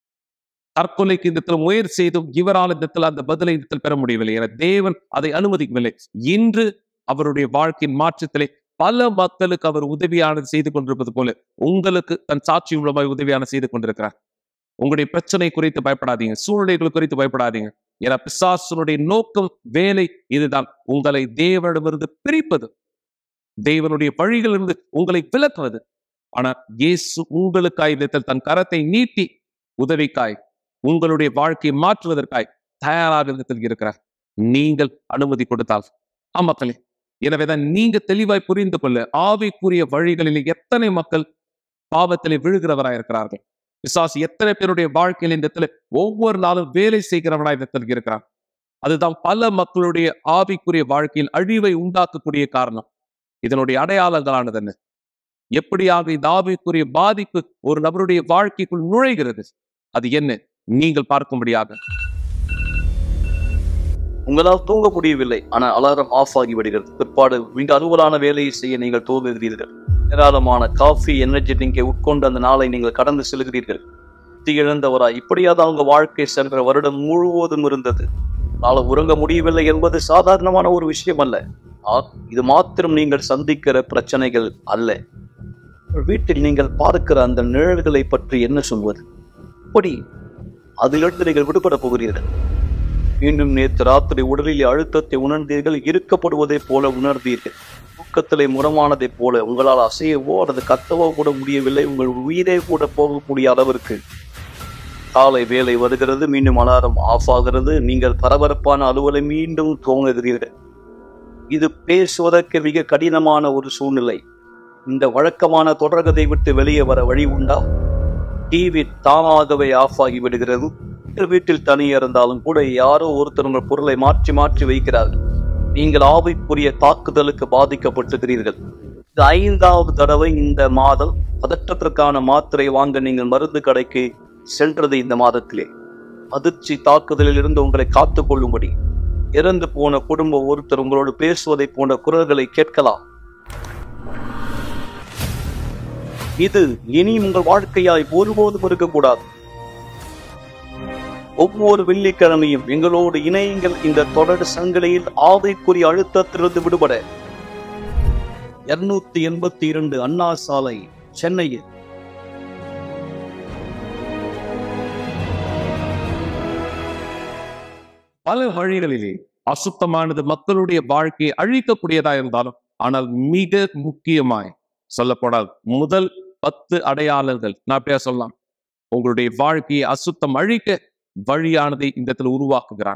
தற்கொலைக்கு இந்த இடத்துல முயற்சி செய்தும் இவரால் இந்த இடத்துல அந்த பதிலை இந்த இடத்தில் பெற முடியவில்லை என தேவன் அதை அனுமதிக்கவில்லை இன்று அவருடைய வாழ்க்கையின் மாற்றத்திலே பல மக்களுக்கு அவர் உதவியானது செய்து கொண்டிருப்பது போல உங்களுக்கு தன் சாட்சி மூலமாய் உதவியான செய்து கொண்டிருக்கிறார் உங்களுடைய பிரச்சனை குறித்து பயப்படாதீங்க சூழ்நிலைகள் குறித்து பயப்படாதீங்க ஏன்னா பிசாசனுடைய நோக்கம் வேலை இதுதான் உங்களை தேவனிடமிருந்து பிரிப்பது தேவனுடைய வழிகளிலிருந்து உங்களை விலக்குவது ஆனா இயேசு உங்களுக்காய் விதத்தில் தன் கரத்தை நீட்டி உதவிக்காய் உங்களுடைய வாழ்க்கையை மாற்றுவதற்காய் தயாராக விதத்தில் இருக்கிறார் நீங்கள் அனுமதி கொடுத்தால் ஆமாக்களே எனவேதான் நீங்க தெளிவாய் புரிந்து கொள்ள ஆவிக்குரிய வழிகளில் எத்தனை மக்கள் பாவத்திலே விழுகிறவராய் இருக்கிறார்கள் பிசாசு எத்தனை பேருடைய வாழ்க்கையில் இந்த இடத்துல ஒவ்வொரு நாளும் வேலை செய்கிறவனாய் இந்த இடத்துல இருக்கிறான் அதுதான் பல மக்களுடைய ஆவிக்குரிய வாழ்க்கையில் அழிவை உண்டாக்கக்கூடிய காரணம் இதனுடைய அடையாளங்களானது என்ன எப்படியாக இந்த ஆவிக்குரிய பாதிப்பு ஒரு நபருடைய வாழ்க்கைக்குள் நுழைகிறது அது என்ன நீங்கள் பார்க்கும்படியாக உங்களால் தூங்க முடியவில்லை ஆனால் அலாரம் ஆஃப் ஆகி விடுகிறது பிற்பாடு மிக அலுவலான வேலையை செய்ய நீங்கள் தோன்றுகிறீர்கள் ஏராளமான காஃபி எனர்ஜி ட்ரிங்கை உட்கொண்டு அந்த நாளை நீங்கள் கடந்து செல்கிறீர்கள் புத்தி இழந்தவராய் இப்படியாவது அவங்க வாழ்க்கை சென்ற வருடம் முழுவதும் இருந்தது நாளை உறங்க முடியவில்லை என்பது சாதாரணமான ஒரு விஷயம் அல்ல ஆ, இது மாத்திரம் நீங்கள் சந்திக்கிற பிரச்சனைகள் அல்ல வீட்டில் நீங்கள் பார்க்கிற அந்த நிழல்களை பற்றி என்ன சொல்வது அப்படி அதிலிருந்து நீங்கள் விடுபட போகிறீர்கள் மீண்டும் நேற்று ராத்திரி உடலில் அழுத்தத்தை உணர்ந்தீர்கள் இருக்கப்படுவதைப் போல உணர்ந்தீர்கள் தூக்கத்திலே முரமானதைப் போல உங்களால் அசையவோ அல்லது கத்தவோ கூட முடியவில்லை உங்கள் உயிரே கூட போகக்கூடிய அளவிற்கு காலை வேலை வருகிறது மீண்டும் அலாரம் ஆஃப் ஆகிறது நீங்கள் பரபரப்பான அலுவலை மீண்டும் துவங்குகிறீர்கள் இது பேசுவதற்கு மிக கடினமான ஒரு சூழ்நிலை இந்த வழக்கமான தொடர்கதை விட்டு வெளியே வர வழி உண்டா டிவி தானாகவே ஆஃப் ஆகி விடுகிறது நீங்கள் வீட்டில் தனியே இருந்தாலும் கூட யாரோ ஒருத்தர் உங்கள் பொருளை மாற்றி மாற்றி வைக்கிறார்கள் நீங்கள் ஆவிக்குரிய தாக்குதலுக்கு பாதிக்கப்பட்டிருக்கிறீர்கள் இது ஐந்தாவது தடவை இந்த மாதம் பதற்றத்திற்கான மாத்திரை வாங்க நீங்கள் மருந்து கடைக்கு சென்றது இந்த மாதத்திலே அதிர்ச்சி தாக்குதலில் இருந்து உங்களை காத்துக் கொள்ளும்படி இறந்து போன குடும்ப ஒருத்தர் உங்களோடு பேசுவதை போன்ற குரல்களை கேட்கலாம் இது இனி உங்கள் வாழ்க்கையாய் ஒருபோதும் இருக்கக்கூடாது ஒவ்வொரு வெள்ளிக்கிழமையும் எங்களோடு இணையுங்கள் இந்த தொடர் சங்கிலியில் ஆதைக்குரிய அழுத்தத்திலிருந்து விடுபட இருநூத்தி எண்பத்தி இரண்டு அண்ணா சாலை சென்னையில் பல வழிகளிலே அசுத்தமானது மக்களுடைய வாழ்க்கையை அழிக்கக்கூடியதா இருந்தாலும் ஆனால் மிக முக்கியமாய் சொல்லப்போனால் முதல் பத்து அடையாளங்கள் நான் அப்படியா சொல்லலாம் உங்களுடைய வாழ்க்கையை அசுத்தம் அழிக்க வழியானதை இந்த இடத்துல உருவாக்குகிறான்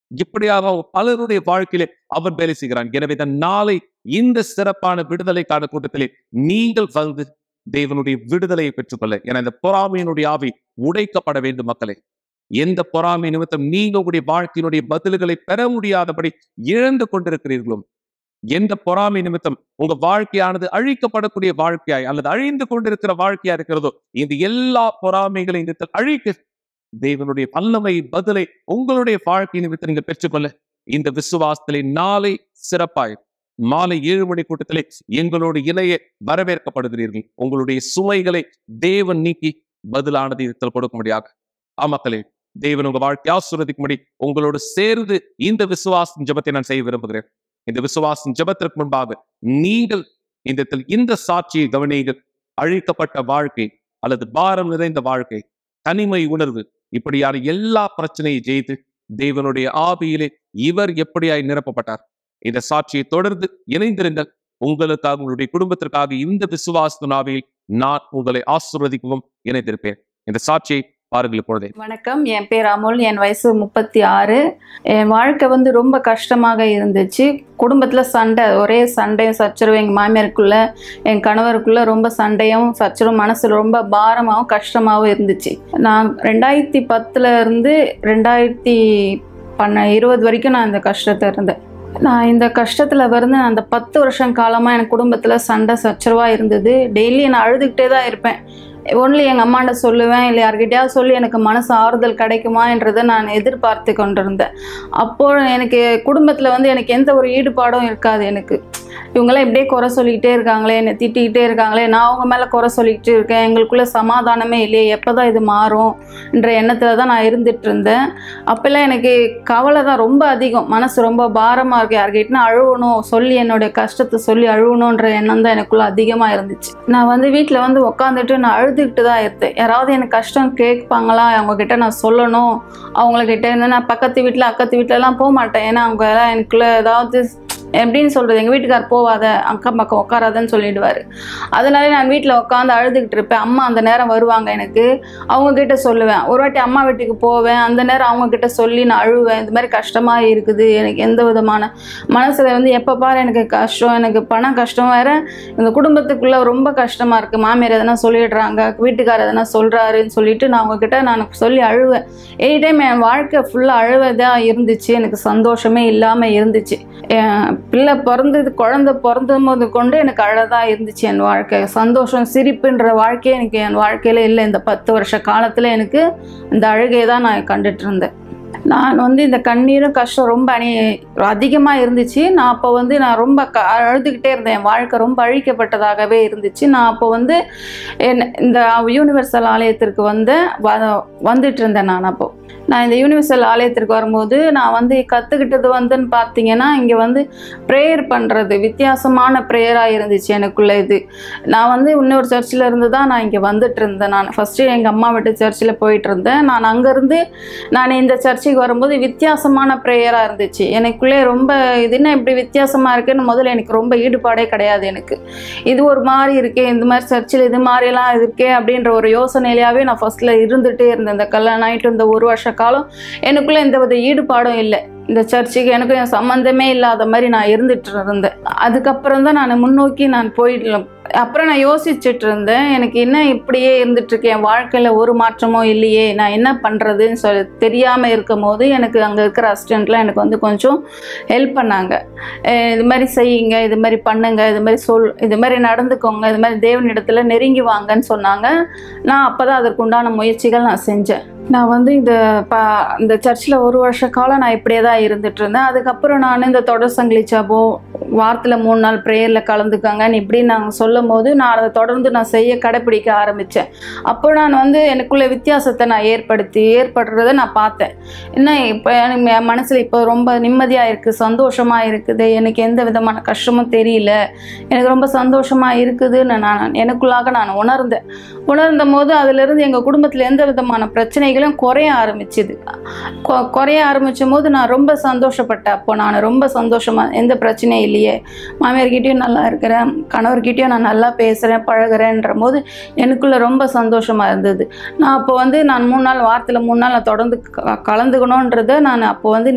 இப்படியாக பலருடைய வாழ்க்கையிலே அவர் வேலை செய்கிறான் எனவே இந்த நாளை இந்த சிறப்பான விடுதலைக்கான கூட்டத்திலே நீங்கள் வந்து தேவனுடைய விடுதலையை பெற்றுக்கொள்ள என இந்த பொறாமையினுடைய ஆவி உடைக்கப்பட வேண்டும் மக்களே எந்த பொறாமை நிமித்தம் நீங்க உங்களுடைய வாழ்க்கையினுடைய பதில்களை பெற முடியாதபடி இழந்து கொண்டிருக்கிறீர்களும் எந்த பொறாமை நிமித்தம் உங்க வாழ்க்கையானது அழிக்கப்படக்கூடிய வாழ்க்கையாய் அல்லது அழிந்து கொண்டிருக்கிற வாழ்க்கையா இருக்கிறதோ இந்த எல்லா பொறாமைகளை நிமித்தம் அழிக்க தேவனுடைய வல்லமை பதிலை உங்களுடைய வாழ்க்கை நிமித்தம் நீங்கள் பெற்றுக்கொள்ள இந்த விசுவாசத்திலே நாளை சிறப்பாய் மாலை ஏழு மணி கூட்டத்திலே எங்களோடு இணைய வரவேற்கப்படுகிறீர்கள் உங்களுடைய சுமைகளை தேவன் நீக்கி பதிலானது இடத்தில் கொடுக்கும்படியாக ஆமக்களே தேவன் உங்க வாழ்க்கை ஆசுரதிக்கும்படி உங்களோடு சேர்ந்து இந்த விசுவாசம் ஜெபத்தை நான் செய்ய விரும்புகிறேன் இந்த விசுவாசம் ஜெபத்திற்கு முன்பாக நீங்கள் இந்த இடத்தில் இந்த சாட்சியை கவனியுங்கள் அழிக்கப்பட்ட வாழ்க்கை அல்லது பாரம் நிறைந்த வாழ்க்கை தனிமை உணர்வு இப்படியான எல்லா பிரச்சனையை ஜெயித்து தேவனுடைய ஆவியிலே இவர் எப்படியாய் நிரப்பப்பட்டார் இந்த சாட்சியை தொடர்ந்து இணைந்திருங்கள் உங்களுக்காக உங்களுடைய குடும்பத்திற்காக இந்த விசுவாசத்தின் ஆவியில் நான் உங்களை ஆசிர்வதிக்கவும் இணைந்திருப்பேன் இந்த சாட்சியை பாருங்கள் இப்பொழுதே வணக்கம் என் பேர் அமுல் என் வயசு முப்பத்தி ஆறு என் வாழ்க்கை வந்து ரொம்ப கஷ்டமாக இருந்துச்சு குடும்பத்தில் சண்டை ஒரே சண்டையும் சச்சரவும் எங்கள் மாமியாருக்குள்ள என் கணவருக்குள்ள ரொம்ப சண்டையும் சச்சரவும் மனசில் ரொம்ப பாரமாகவும் கஷ்டமாகவும் இருந்துச்சு நான் ரெண்டாயிரத்தி பத்துல இருந்து ரெண்டாயிரத்தி பண்ண இருபது வரைக்கும் நான் இந்த கஷ்டத்தை இருந்தேன் நான் இந்த கஷ்டத்தில் வந்து அந்த பத்து வருஷம் காலமாக என் குடும்பத்தில் சண்டை சச்சரவாக இருந்தது டெய்லி நான் அழுதுகிட்டே தான் இருப்பேன் ஒன்லி எங்கள் அம்மாண்ட சொல்லுவேன் இல்லை யார்கிட்டயாவது சொல்லி எனக்கு மனசு ஆறுதல் கிடைக்குமான்றதை நான் எதிர்பார்த்து கொண்டிருந்தேன் அப்போ எனக்கு குடும்பத்தில் வந்து எனக்கு எந்த ஒரு ஈடுபாடும் இருக்காது எனக்கு இவங்களாம் இப்படியே குறை சொல்லிக்கிட்டே இருக்காங்களே என்னை திட்டிக்கிட்டே இருக்காங்களே நான் அவங்க மேலே குறை சொல்லிக்கிட்டு இருக்கேன் எங்களுக்குள்ள சமாதானமே இல்லையே எப்போ தான் இது மாறும் என்ற எண்ணத்தில் தான் நான் இருந்துட்டு இருந்தேன் அப்போல்லாம் எனக்கு கவலை தான் ரொம்ப அதிகம் மனசு ரொம்ப பாரமாக இருக்கு யார்கிட்டனா அழுவணும் சொல்லி என்னுடைய கஷ்டத்தை சொல்லி அழுவணுன்ற எண்ணம் தான் எனக்குள்ள அதிகமாக இருந்துச்சு நான் வந்து வீட்டில் வந்து உட்காந்துட்டு நான் அழுதுகிட்டு தான் இருந்தேன் யாராவது எனக்கு கஷ்டம் கேட்பாங்களா அவங்க கிட்ட நான் சொல்லணும் அவங்கக்கிட்ட இருந்து நான் பக்கத்து வீட்டில் அக்கத்து வீட்டிலலாம் போக மாட்டேன் ஏன்னா அவங்க எல்லாம் எனக்குள்ள ஏதாவது எப்படின்னு சொல்கிறது எங்கள் வீட்டுக்கார் போவாத அக்கம் பக்கம் உட்காராதன்னு சொல்லிடுவார் அதனாலே நான் வீட்டில் உட்காந்து அழுதுகிட்டு இருப்பேன் அம்மா அந்த நேரம் வருவாங்க எனக்கு அவங்க கிட்ட சொல்லுவேன் ஒரு வாட்டி அம்மா வீட்டுக்கு போவேன் அந்த நேரம் அவங்க கிட்ட சொல்லி நான் அழுவேன் இந்த மாதிரி கஷ்டமாக இருக்குது எனக்கு எந்த விதமான மனசில் வந்து எப்போ பாரு எனக்கு கஷ்டம் எனக்கு பணம் கஷ்டம் வேற இந்த குடும்பத்துக்குள்ளே ரொம்ப கஷ்டமாக இருக்குது மாமியார் எதனா சொல்லிடுறாங்க வீட்டுக்காரர் எதனா சொல்கிறாருன்னு சொல்லிட்டு நான் அவங்கக்கிட்ட நான் சொல்லி அழுவேன் எனி டைம் என் வாழ்க்கை ஃபுல்லாக அழுவதாக இருந்துச்சு எனக்கு சந்தோஷமே இல்லாமல் இருந்துச்சு என் பிள்ளை பிறந்தது குழந்தை பிறந்தும் போது கொண்டு எனக்கு அழகாக இருந்துச்சு என் வாழ்க்கை சந்தோஷம் சிரிப்புன்ற வாழ்க்கையே எனக்கு என் வாழ்க்கையில் இல்லை இந்த பத்து வருஷ காலத்தில் எனக்கு இந்த அழுகையை தான் நான் கண்டுட்டு இருந்தேன் நான் வந்து இந்த கண்ணீரும் கஷ்டம் ரொம்ப அணி அதிகமாக இருந்துச்சு நான் அப்போ வந்து நான் ரொம்ப க அழுதுகிட்டே இருந்தேன் என் வாழ்க்கை ரொம்ப அழிக்கப்பட்டதாகவே இருந்துச்சு நான் அப்போ வந்து என் இந்த யூனிவர்சல் ஆலயத்திற்கு வந்து வ வந்துட்டு இருந்தேன் நான் அப்போ நான் இந்த யூனிவர்சல் ஆலயத்திற்கு வரும்போது நான் வந்து கற்றுக்கிட்டது வந்துன்னு பார்த்தீங்கன்னா இங்கே வந்து ப்ரேயர் பண்ணுறது வித்தியாசமான ப்ரேயராக இருந்துச்சு எனக்குள்ள இது நான் வந்து இன்னொரு சர்ச்சில் இருந்து தான் நான் இங்கே வந்துட்டு இருந்தேன் நான் ஃபஸ்ட்டு எங்கள் அம்மா வீட்டு சர்ச்சில் போயிட்டு இருந்தேன் நான் அங்கேருந்து நான் இந்த சர்ச்சுக்கு வரும்போது வித்தியாசமான ப்ரேயராக இருந்துச்சு எனக்குள்ளே ரொம்ப இது என்ன இப்படி வித்தியாசமாக இருக்குன்னு முதல்ல எனக்கு ரொம்ப ஈடுபாடே கிடையாது எனக்கு இது ஒரு மாதிரி இருக்கே இந்த மாதிரி சர்ச்சில் இது மாதிரிலாம் இருக்கே அப்படின்ற ஒரு யோசனையிலேயே நான் ஃபஸ்ட்டில் இருந்துகிட்டே இருந்தேன் இந்த கல்யாணம் ஆகிட்டு இந்த ஒரு வருஷ காலம் எனக்குள்ளே எந்த வித ஈடுபாடும் இல்லை இந்த சர்ச்சுக்கு எனக்கும் என் சம்மந்தமே இல்லாத மாதிரி நான் இருந்துட்டு இருந்தேன் அதுக்கப்புறம் தான் நான் முன்னோக்கி நான் போயிட்டு அப்புறம் நான் யோசிச்சுட்டு இருந்தேன் எனக்கு என்ன இப்படியே இருந்துட்டு இருக்கேன் என் வாழ்க்கையில் ஒரு மாற்றமும் இல்லையே நான் என்ன பண்ணுறதுன்னு சொல்லி தெரியாமல் இருக்கும் போது எனக்கு அங்கே இருக்கிற அசிஸ்டண்ட்லாம் எனக்கு வந்து கொஞ்சம் ஹெல்ப் பண்ணாங்க அஹ் இது மாதிரி செய்யுங்க இது மாதிரி பண்ணுங்க இது மாதிரி சொல் இது மாதிரி நடந்துக்கோங்க இது மாதிரி தேவனிடத்துல நெருங்கி வாங்கன்னு சொன்னாங்க நான் அப்போ தான் அதற்குண்டான முயற்சிகள் நான் செஞ்சேன் நான் வந்து இந்த ப இந்த சர்ச்சில் ஒரு வருஷ காலம் நான் இப்படியே தான் இருந்துட்டு இருந்தேன் அதுக்கப்புறம் நான் இந்த தொடர் சங்கிலி சபோ வாரத்தில் மூணு நாள் ப்ரேயரில் கலந்துக்கங்கன்னு இப்படி நாங்கள் சொல்லும் போது நான் அதை தொடர்ந்து நான் செய்ய கடைப்பிடிக்க ஆரம்பித்தேன் அப்போ நான் வந்து எனக்குள்ள வித்தியாசத்தை நான் ஏற்படுத்தி ஏற்படுறத நான் பார்த்தேன் என்ன இப்போ எனக்கு என் மனசில் இப்போ ரொம்ப நிம்மதியாக இருக்குது சந்தோஷமாக இருக்குது எனக்கு எந்த விதமான கஷ்டமும் தெரியல எனக்கு ரொம்ப சந்தோஷமாக இருக்குதுன்னு நான் எனக்குள்ளாக நான் உணர்ந்தேன் உணர்ந்த போது அதிலிருந்து எங்கள் குடும்பத்தில் எந்த விதமான பிரச்சனைகளும் குறைய ஆரம்பிச்சுது கொ- குறைய ஆரம்பிச்சும் போது நான் ரொம்ப சந்தோஷப்பட்டேன் அப்போ நான் ரொம்ப சந்தோஷமாக எந்த பிரச்சனையும் இல்லையே மாமியார்கிட்டயும் நல்லா இருக்கிறேன் கணவர்கிட்டயும் நான் நல்லா பேசுகிறேன் பழகுறேன்ற போது எனக்குள்ள ரொம்ப சந்தோஷமாக இருந்தது நான் அப்போ வந்து நான் மூணு நாள் வாரத்தில் மூணு நாள் நான் தொடர்ந்து க- கலந்துக்கணுன்றதை நான் அப்போ வந்து நிர்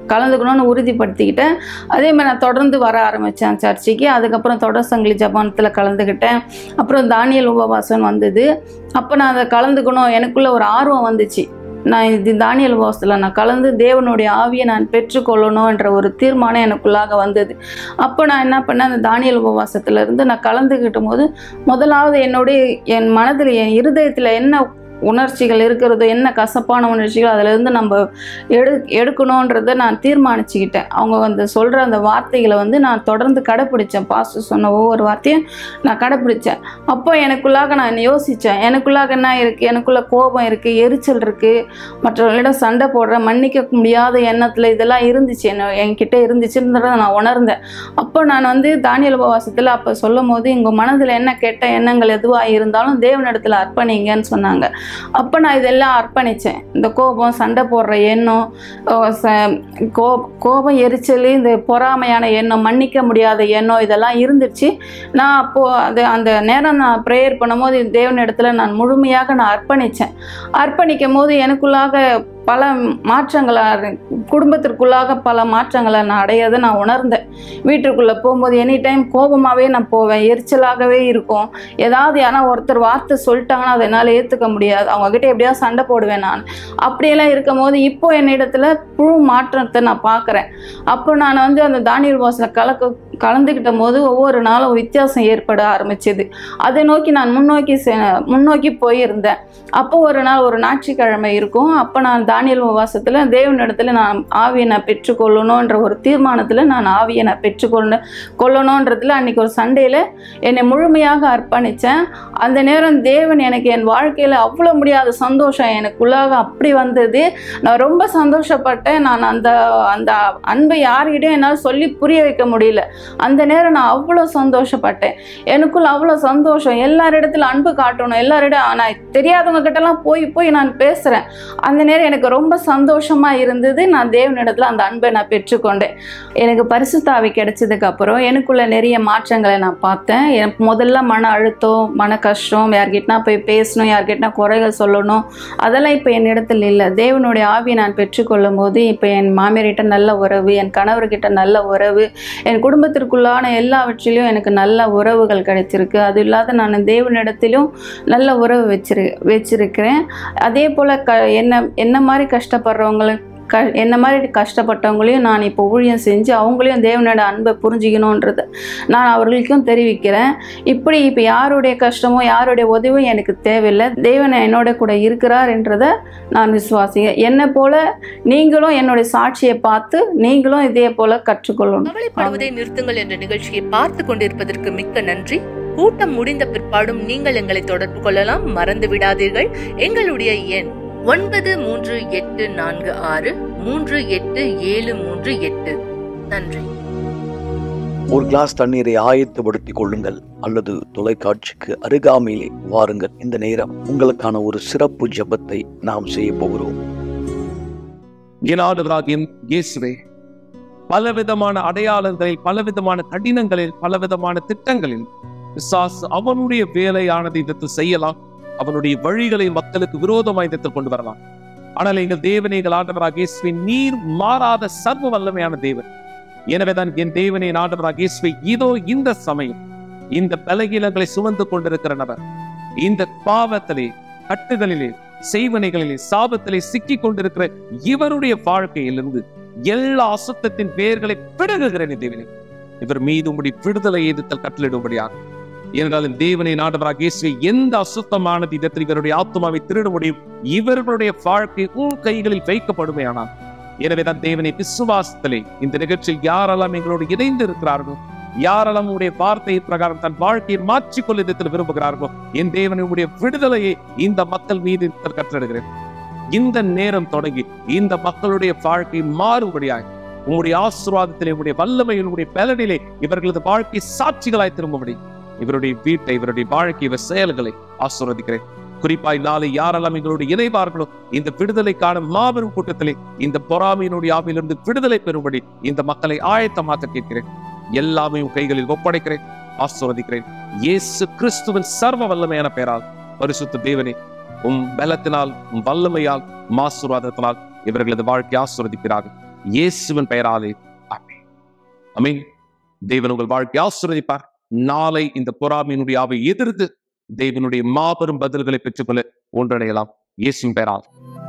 கலந்துக்கணும்னு உறுதிப்படுத்திக்கிட்டேன் அதே மாதிரி நான் தொடர்ந்து வர ஆரம்பித்தேன் சர்ச்சுக்கு அதுக்கப்புறம் தொடர் சங்கிலி ஜபானத்தில் கலந்துக்கிட்டேன் அப்புறம் தானியல் உபவாசம் வந்தது அப்போ நான் அதை கலந்துக்கணும் எனக்குள்ள ஒரு ஆர்வம் வந்துச்சு நான் இது தானியல் உபவாசத்தில் நான் கலந்து தேவனுடைய ஆவியை நான் பெற்றுக்கொள்ளணுன்ற ஒரு தீர்மானம் எனக்குள்ளாக வந்தது அப்போ நான் என்ன பண்ணேன் அந்த தானியல் உபவாசத்துல இருந்து நான் கலந்துக்கிட்டும் போது முதலாவது என்னுடைய என் மனதில் என் இருதயத்தில் என்ன உணர்ச்சிகள் இருக்கிறதோ என்ன கசப்பான உணர்ச்சிகள் அதிலிருந்து நம்ம எடு எடுக்கணுன்றதை நான் தீர்மானிச்சுக்கிட்டேன் அவங்க வந்து சொல்கிற அந்த வார்த்தைகளை வந்து நான் தொடர்ந்து கடைப்பிடிச்சேன் பாஸ்டர் சொன்ன ஒவ்வொரு வார்த்தையும் நான் கடைப்பிடிச்சேன் அப்போ எனக்குள்ளாக நான் யோசித்தேன் எனக்குள்ளாக என்ன இருக்குது எனக்குள்ள கோபம் இருக்குது எரிச்சல் இருக்குது மற்றவர்களிடம் சண்டை போடுறேன் மன்னிக்க முடியாத எண்ணத்தில் இதெல்லாம் இருந்துச்சு என்ன என்கிட்ட இருந்துச்சுன்றதை நான் உணர்ந்தேன் அப்போ நான் வந்து தானியல் உபவாசத்தில் அப்போ சொல்லும் போது உங்கள் மனதில் என்ன கெட்ட எண்ணங்கள் எதுவாக இருந்தாலும் தேவனிடத்தில் அர்ப்பணிங்கன்னு சொன்னாங்க அப்போ நான் இதெல்லாம் அர்ப்பணித்தேன் இந்த கோபம் சண்டை போடுற எண்ணம் ஓ, ச- கோ கோபம் எரிச்சல் இந்த பொறாமையான எண்ணம் மன்னிக்க முடியாத எண்ணம் இதெல்லாம் இருந்துச்சு நான் அப்போது அது அந்த நேரம் நான் ப்ரேயர் பண்ணும்போது தேவனிடத்தில் நான் முழுமையாக நான் அர்ப்பணித்தேன் அர்ப்பணிக்கும் போது எனக்குள்ளாக பல மாற்றங்களை குடும்பத்திற்குள்ளாக பல மாற்றங்களை நான் அடையதை நான் உணர்ந்தேன் வீட்டுக்குள்ளே போகும்போது எனி டைம் கோபமாகவே நான் போவேன் எரிச்சலாகவே இருக்கும் ஏதாவது யாரா ஒருத்தர் வார்த்தை சொல்லிட்டாங்கன்னா அதை என்னால் ஏற்றுக்க முடியாது அவங்கக்கிட்ட எப்படியாவது சண்டை போடுவேன் நான் அப்படியெல்லாம் இருக்கும் போது இப்போ என்னிடத்துல புழு மாற்றத்தை நான் பார்க்குறேன் அப்போ நான் வந்து அந்த தானியல் வாசலில் கலக்க கலந்துக்கிட்ட போது ஒவ்வொரு நாளும் வித்தியாசம் ஏற்பட ஆரம்பிச்சது அதை நோக்கி நான் முன்னோக்கி செ- முன்னோக்கி போயிருந்தேன் அப்போ ஒரு நாள் ஒரு ஞாயிற்றுக்கிழமை இருக்கும் அப்போ நான் தானியல் உபவாசத்தில் தேவனிடத்துல நான் ஆவியை நான் பெற்றுக்கொள்ளணுன்ற ஒரு தீர்மானத்தில் நான் ஆவியை நான் பெற்றுக்கொள்ள கொள்ளணுன்றதுல அன்னைக்கு ஒரு சண்டேல என்னை முழுமையாக அர்ப்பணித்தேன் அந்த நேரம் தேவன் எனக்கு என் வாழ்க்கையில் அவ்வளோ முடியாத சந்தோஷம் எனக்குள்ளாக அப்படி வந்தது நான் ரொம்ப சந்தோஷப்பட்டேன் நான் அந்த அந்த அன்பை யார்கிட்டயும் என்னால் சொல்லி புரிய வைக்க முடியல அந்த நேரம் நான் அவ்வளோ சந்தோஷப்பட்டேன் எனக்குள்ள அவ்வளோ சந்தோஷம் எல்லாரிடத்துல அன்பு காட்டணும் எல்லாரிடம் நான் தெரியாதவங்க கிட்டலாம் போய் போய் நான் பேசுகிறேன் அந்த நேரம் எனக்கு ரொம்ப சந்தோஷமாக இருந்தது நான் தேவனிடத்துல அந்த அன்பை நான் பெற்றுக்கொண்டேன் எனக்கு பரிசுத்தாவி கிடைச்சதுக்கு அப்புறம் எனக்குள்ள நிறைய மாற்றங்களை நான் பார்த்தேன் எனக்கு முதல்ல மன அழுத்தம் மன கஷ்டம் யார்கிட்டனா போய் பேசணும் யார்கிட்டனா குறைகள் சொல்லணும் அதெல்லாம் இப்போ என்னிடத்தில் இல்லை தேவனுடைய ஆவியை நான் பெற்றுக்கொள்ளும் போது இப்போ என் மாமியார்கிட்ட நல்ல உறவு என் கணவர்கிட்ட நல்ல உறவு என் குடும்பத்திற்குள்ளான எல்லாவற்றிலும் எனக்கு நல்ல உறவுகள் கிடைச்சிருக்கு அது இல்லாத நான் தேவனிடத்திலும் நல்ல உறவு வச்சிரு வச்சிருக்கிறேன் அதே போல் க என்ன என்ன மாதிரி கஷ்டப்படுறவங்களுக்கு க என்ன மாதிரி கஷ்டப்பட்டவங்களையும் நான் இப்போ ஊழியம் செஞ்சு அவங்களையும் தேவனோட அன்பை புரிஞ்சுக்கணுன்றதை நான் அவர்களுக்கும் தெரிவிக்கிறேன் இப்படி இப்போ யாருடைய கஷ்டமோ யாருடைய உதவியும் எனக்கு தேவையில்லை தேவன் என்னோட கூட இருக்கிறார் என்றதை நான் விசுவாசிக்கிறேன் என்னை போல நீங்களும் என்னுடைய சாட்சியை பார்த்து நீங்களும் இதே போல கற்றுக்கொள்ளணும் கவலைப்படுவதை நிறுத்துங்கள் என்ற நிகழ்ச்சியை பார்த்து கொண்டிருப்பதற்கு மிக்க நன்றி கூட்டம் முடிந்த பிற்பாடும் நீங்கள் எங்களை தொடர்பு கொள்ளலாம் மறந்து விடாதீர்கள் எங்களுடைய எண் ஒன்பது மூன்று எட்டு நான்கு ஆறு மூன்று எட்டு ஏழு மூன்று எட்டு நன்றி ஒரு கிளாஸ் தண்ணீரை ஆயத்தப்படுத்திக் கொள்ளுங்கள் அல்லது தொலைக்காட்சிக்கு அருகாமையிலே வாருங்கள் இந்த நேரம் உங்களுக்கான ஒரு சிறப்பு ஜெபத்தை நாம் செய்ய போகிறோம் எனாடுவராகியும் இயேசுவே பலவிதமான அடையாளங்களில் பலவிதமான கடினங்களில் பலவிதமான திட்டங்களில் பிசாசு அவனுடைய வேலையானது இதற்கு செய்யலாம் அவனுடைய வழிகளை மக்களுக்கு விரோதமாய் இதற்கு கொண்டு வரலாம் ஆனால் எங்கள் தேவனை எங்கள் ஆண்டவராக இயேசுவே நீர் மாறாத சர்வ வல்லமையான தேவன் எனவேதான் என் தேவனை என் ஆண்டவராக இயேசுவே இதோ இந்த சமயம் இந்த பலகீனங்களை சுமந்து கொண்டிருக்கிற நபர் இந்த பாவத்திலே கட்டுகளிலே செய்வனைகளிலே சாபத்திலே சிக்கிக் கொண்டிருக்கிற இவருடைய வாழ்க்கையிலிருந்து எல்லா அசுத்தத்தின் பெயர்களை பிடுங்குகிறேன் தேவனே இவர் மீது உம்முடைய விடுதலை எதிர்த்தல் கட்டளிடும்படியாக என்றாலும் தேவனை நாடவராக இயேசுவை எந்த அசுத்தமானது இடத்தில் இவருடைய ஆத்மாவை திருட முடியும் இவர்களுடைய வாழ்க்கை உன் கைகளில் வைக்கப்படுமே ஆனால் எனவேதான் தேவனை விசுவாசத்திலே இந்த நிகழ்ச்சியில் யாரெல்லாம் எங்களோடு இணைந்து இருக்கிறார்களோ யாரெல்லாம் உடைய வார்த்தை பிரகாரம் தன் வாழ்க்கையை மாற்றிக்கொள்ள விதத்தில் விரும்புகிறார்களோ என் தேவனுடைய விடுதலையை இந்த மக்கள் மீது கற்றடுகிறேன் இந்த நேரம் தொடங்கி இந்த மக்களுடைய வாழ்க்கை மாறுபடியாய் உங்களுடைய ஆசீர்வாதத்திலே உங்களுடைய வல்லமையில் உங்களுடைய பலனிலே இவர்களது வாழ்க்கை சாட்சிகளாய் திரும்பும்படி இவருடைய வீட்டை இவருடைய வாழ்க்கை இவர் செயல்களை ஆசீர்வதிக்கிறேன் குறிப்பாய் நாளை யாரெல்லாம் எங்களோடு இணைவார்களோ இந்த விடுதலைக்கான மாபெரும் கூட்டத்திலே இந்த பொறாமையினுடைய ஆவியிலிருந்து விடுதலை பெறும்படி இந்த மக்களை ஆயத்தமாக்க கேட்கிறேன் எல்லாமே உன் கைகளில் ஒப்படைக்கிறேன் ஆசீர்வதிக்கிறேன் இயேசு கிறிஸ்துவின் சர்வ வல்லமையான பெயரால் பரிசுத்த தேவனே உம் பலத்தினால் உம் வல்லமையால் உம் ஆசீர்வாதத்தினால் இவர்களது வாழ்க்கை ஆசீர்வதிக்கிறார்கள் இயேசுவின் பெயராலே ஆமென் அமீன் தேவன் உங்கள் வாழ்க்கை ஆசீர்வதிப்பார் நாளை இந்த பொறாமையினுடைய அவை எதிர்த்து தேவனுடைய மாபெரும் பதில்களை பெற்றுக்கொள்ள ஒன்றடையலாம் இயேசுவின் பெயரால்